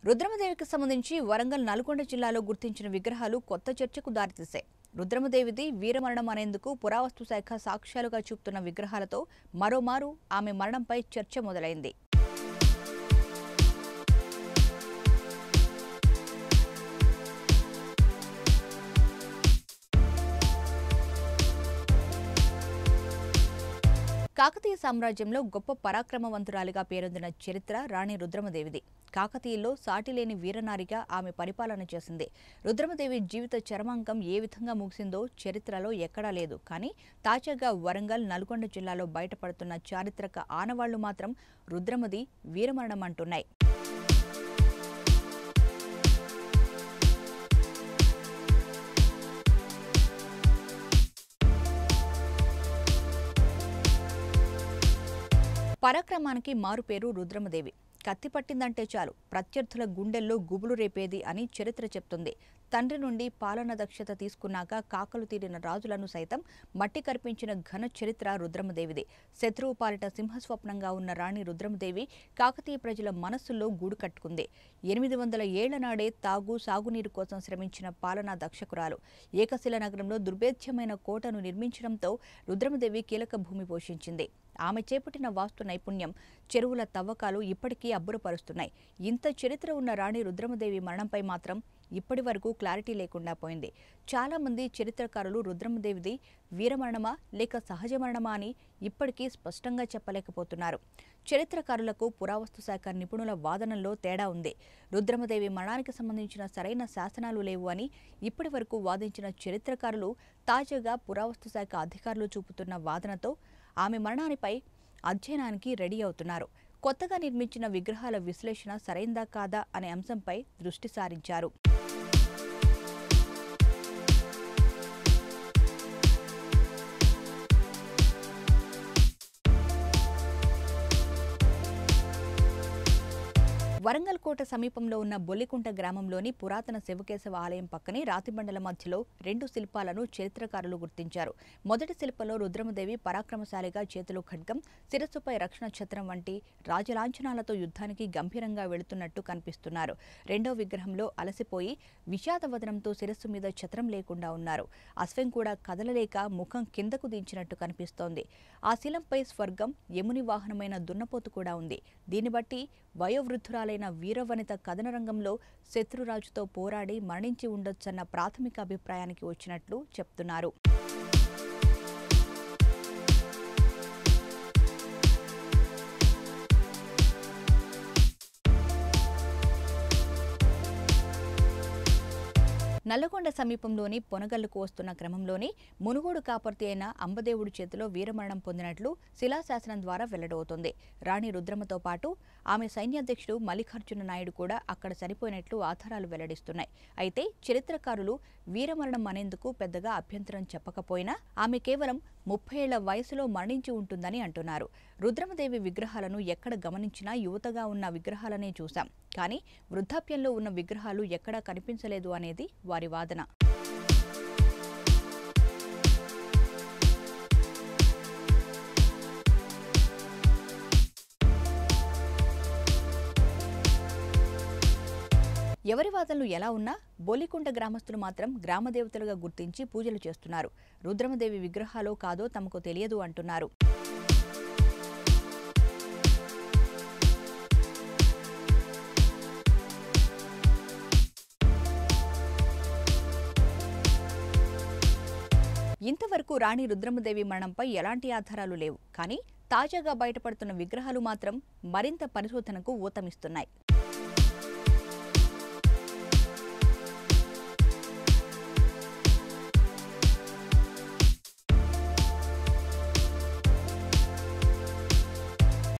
రుద్రమదేవికి సంబంధించి వరంగల్ నల్గొండ జిల్లాలో గుర్తించిన విగ్రహాలు కొత్త చర్చకు దారితీశాయి రుద్రమదేవిది వీరమరణం అనేందుకు పురావస్తు శాఖ సాక్ష్యాలుగా చూపుతున్న విగ్రహాలతో మరోమారు ఆమె మరణంపై చర్చ మొదలైంది కాకతీయ సామ్రాజ్యంలో గొప్ప పరాక్రమవంతురాలిగా పేరొందిన చరిత్ర రాణి రుద్రమదేవిది కాకతీయుల్లో సాటిలేని వీరనారిగా ఆమె పరిపాలన చేసింది రుద్రమదేవి జీవిత చరమాంకం ఏ విధంగా ముగిసిందో చరిత్రలో ఎక్కడా లేదు కానీ తాజాగా వరంగల్ నల్గొండ జిల్లాలో బయటపడుతున్న చారిత్రక ఆనవాళ్లు మాత్రం రుద్రమది వీరమరణం అంటున్నాయి పరాక్రమానికి మారుపేరు రుద్రమదేవి కత్తి పట్టిందంటే చాలు ప్రత్యర్థుల గుండెల్లో గుబులు రేపేది అని చరిత్ర చెప్తుంది తండ్రి నుండి పాలన దక్షత తీసుకున్నాక కాకలు తీరిన రాజులను సైతం మట్టి కరిపించిన ఘన చరిత్ర రుద్రమదేవిది శత్రువు పాలిట సింహస్వప్నంగా ఉన్న రాణి రుద్రమదేవి కాకతీయ ప్రజల మనస్సుల్లో గూడు కట్టుకుంది ఎనిమిది వందల ఏళ్ల నాడే తాగు సాగునీరు కోసం శ్రమించిన పాలనా దక్షకురాలు ఏకశిల నగరంలో దుర్భేద్యమైన కోటను నిర్మించడంతో రుద్రమదేవి కీలక భూమి పోషించింది ఆమె చేపట్టిన వాస్తు నైపుణ్యం చెరువుల తవ్వకాలు ఇప్పటికీ అబ్బురపరుస్తున్నాయి ఇంత చరిత్ర ఉన్న రాణి రుద్రమదేవి మరణంపై మాత్రం ఇప్పటి వరకు క్లారిటీ లేకుండా పోయింది చాలా మంది చరిత్రకారులు రుద్రమదేవిది వీరమరణమా లేక సహజ మరణమా అని ఇప్పటికీ స్పష్టంగా చెప్పలేకపోతున్నారు చరిత్రకారులకు పురావస్తు శాఖ నిపుణుల వాదనల్లో తేడా ఉంది రుద్రమదేవి మరణానికి సంబంధించిన సరైన శాసనాలు లేవు అని ఇప్పటి వరకు వాదించిన చరిత్రకారులు తాజాగా పురావస్తు శాఖ అధికారులు చూపుతున్న వాదనతో ఆమె మరణానిపై అధ్యయనానికి రెడీ అవుతున్నారు కొత్తగా నిర్మించిన విగ్రహాల విశ్లేషణ సరైందా కాదా అనే అంశంపై దృష్టి సారించారు వరంగల్ కోట సమీపంలో ఉన్న బొల్లికుంట గ్రామంలోని పురాతన శివకేశవ ఆలయం పక్కనే రాతిబండల మధ్యలో రెండు శిల్పాలను చరిత్రకారులు గుర్తించారు మొదటి శిల్పంలో రుద్రమదేవి పరాక్రమశాలిగా చేతిలో ఖడ్గం శిరస్సుపై రక్షణ ఛత్రం వంటి రాజలాంఛనాలతో యుద్ధానికి గంభీరంగా వెళుతున్నట్టు కనిపిస్తున్నారు రెండో విగ్రహంలో అలసిపోయి విషాదవదనంతో శిరస్సు మీద ఛత్రం లేకుండా ఉన్నారు అశ్వం కూడా కదలలేక ముఖం కిందకు దించినట్టు కనిపిస్తోంది ఆ శిలంపై స్వర్గం యముని వాహనమైన దున్నపోతు కూడా ఉంది దీన్ని బట్టి వయోవృద్ధురాలైన వీరవనిత కథన రంగంలో శత్రురాజుతో పోరాడి మరణించి ఉండొచ్చన్న ప్రాథమిక అభిప్రాయానికి వచ్చినట్లు చెప్తున్నారు నల్లగొండ సమీపంలోని పొనగల్లుకు వస్తున్న క్రమంలోనే మునుగోడు కాపర్తి అయిన అంబదేవుడి చేతిలో వీరమరణం పొందినట్లు శిలాశాసనం ద్వారా వెల్లడవుతోంది రాణి రుద్రమతో పాటు ఆమె సైన్యాధ్యక్షుడు మల్లికార్జున నాయుడు కూడా అక్కడ చనిపోయినట్లు ఆధారాలు వెల్లడిస్తున్నాయి అయితే చరిత్రకారులు వీరమరణం అనేందుకు పెద్దగా అభ్యంతరం చెప్పకపోయినా ఆమె కేవలం ముప్పై ఏళ్ల వయసులో మరణించి ఉంటుందని అంటున్నారు రుద్రమదేవి విగ్రహాలను ఎక్కడ గమనించినా యువతగా ఉన్న విగ్రహాలనే చూశాం కానీ వృద్ధాప్యంలో ఉన్న విగ్రహాలు ఎక్కడా కనిపించలేదు అనేది వారి వాదన ఎవరి వాదనలు ఎలా ఉన్నా బోలికుంట గ్రామస్తులు మాత్రం గ్రామదేవతలుగా గుర్తించి పూజలు చేస్తున్నారు రుద్రమదేవి విగ్రహాలో కాదో తమకు తెలియదు అంటున్నారు ఇంతవరకు రాణి రుద్రమదేవి మరణంపై ఎలాంటి ఆధారాలు లేవు కానీ తాజాగా బయటపడుతున్న విగ్రహాలు మాత్రం మరింత పరిశోధనకు ఊతమిస్తున్నాయి